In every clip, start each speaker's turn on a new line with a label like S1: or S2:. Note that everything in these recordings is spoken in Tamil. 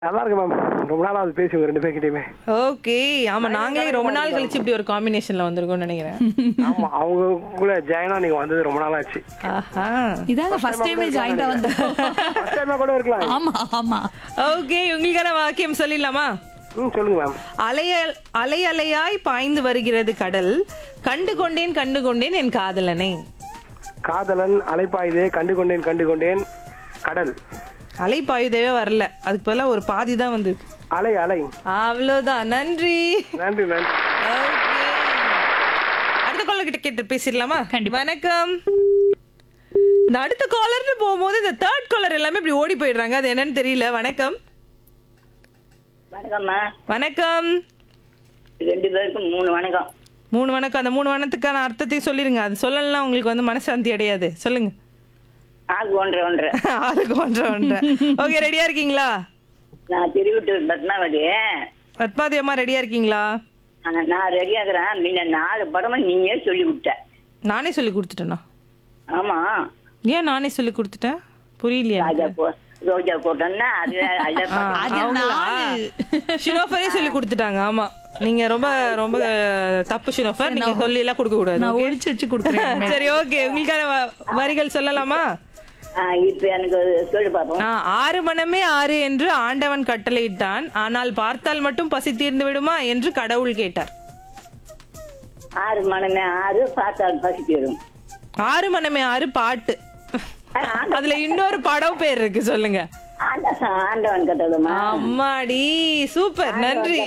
S1: நல்லா இருக்கு மேம் ரொம்ப நாள் அது பேசி ரெண்டு பேர்கிட்டயுமே
S2: ஓகே ஆமா நாங்களே ரொம்ப நாள் கழிச்சு இப்படி ஒரு காம்பினேஷன்ல வந்திருக்கோம்னு நினைக்கிறேன்
S1: ஆமா அவங்க கூட ஜாயினா நீங்க வந்தது ரொம்ப நாள் ஆச்சு
S2: ஆஹா
S3: இதாங்க ஃபர்ஸ்ட் டைமே ஜாயிண்டா வந்தோம்
S1: ஃபர்ஸ்ட் டைமா கூட இருக்கலாம்
S3: ஆமா ஆமா
S2: ஓகே உங்களுக்கான வாக்கியம் சொல்லிடலாமா
S1: ம் சொல்லுங்க மேம்
S2: அலைய அலை அலையாய் பாய்ந்து வருகிறது கடல் கண்டு கொண்டேன் கண்டு கொண்டேன் என் காதலனை
S1: காதலன் அலைப்பாயுதே கண்டு கொண்டேன் கண்டு கொண்டேன் கடல்
S2: அலை பாயுதேவே வரல அதுக்கு பதிலா ஒரு பாதி தான் வந்து
S1: அலை அலை
S2: அவ்வளவுதான் நன்றி
S1: நன்றி நன்றி
S2: Okay. அடுத்த காலர் கிட்ட கேட்டு பேசிடலாமா வணக்கம் இந்த அடுத்த காலர்னு போகும்போது இந்த தேர்ட் காலர் எல்லாமே இப்படி ஓடி போயிடுறாங்க அது என்னன்னு தெரியல வணக்கம்
S4: வணக்கம்மா
S2: வணக்கம்
S4: ரெண்டு பேருக்கும் மூணு வணக்கம்
S2: மூணு வணக்கம் அந்த மூணு வண்ணத்துக்கான அர்த்தத்தையும் சொல்லிருங்க அது சொல்லலாம் உங்களுக்கு வந்து மனசாந்தி அடையாது சொல்லுங்க
S4: ஆகு ஒன்றரை ஒன்றரை
S2: ஆளுக்கு ஒன்றரை ஒன்றரை ஓகே ரெடியா இருக்கீங்களா
S4: நான் திருவிட்டூர் பத்மாவதி
S2: பத்மாதி அம்மா ரெடியா இருக்கீங்களா
S4: ஆனா, நான் ரெடியாகிறேன் முன்ன நாலு படமும் நீயே சொல்லி விட்ட
S2: நானே சொல்லி கொடுத்துட்டேனா
S4: ஆமா
S2: ஏன் நானே சொல்லி கொடுத்துட்டேன் புரியலையா
S4: ராஜா போ ரோஜா போட்டோன்னா அது அது
S3: அது
S2: அவங்களா?
S3: நானு.
S2: ஷினோஃபரே சொல்லி கொடுத்துட்டாங்க ஆமா நீங்க ரொம்ப ரொம்ப தப்பு ஷினோஃபர் நீங்க சொல்லி எல்லாம் கொடுக்க கூடாது
S3: நான்
S2: okay?
S3: ஒழிச்சு வச்சு கொடுக்குறேன்
S2: சரி ஓகே உங்களுக்கான வ- வரிகள் சொல்லலாமா
S4: ஆ, இப்ப எனக்கு சொல்லி பார்ப்போம்
S2: ஆ, ஆறு மனமே ஆறு என்று ஆண்டவன் கட்டளையிட்டான் ஆனால் பார்த்தால் மட்டும் பசி தீர்ந்து விடுமா என்று கடவுள் கேட்டார்
S4: ஆறு மணமே ஆறு பார்த்தால் பசி தீரும்
S2: ஆறு மனமே ஆறு பாட்டு அதுல இன்னொரு படம் பேர் இருக்கு சொல்லுங்க
S4: ஆண்ட- ஆண்டவன் கட்டதுமா
S2: அம்மாடி சூப்பர் நன்றி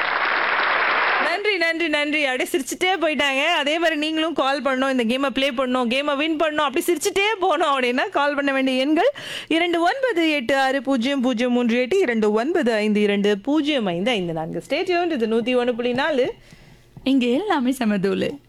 S2: நன்றி நன்றி நன்றி அப்படியே சிரிச்சுட்டே போயிட்டாங்க அதே மாதிரி நீங்களும் கால் பண்ணணும் இந்த கேமை ப்ளே பண்ணணும் கேமை வின் பண்ணணும் அப்படி சிரிச்சுட்டே போகணும் அப்படின்னா கால் பண்ண வேண்டிய எண்கள் இரண்டு ஒன்பது எட்டு ஆறு பூஜ்ஜியம் பூஜ்ஜியம் மூன்று எட்டு இரண்டு ஒன்பது ஐந்து இரண்டு பூஜ்ஜியம் ஐந்து ஐந்து நான்கு ஸ்டேட்யூன் இது நூத்தி ஒன்று புள்ளி நாலு
S3: இங்க எல்லாமே சமதூளு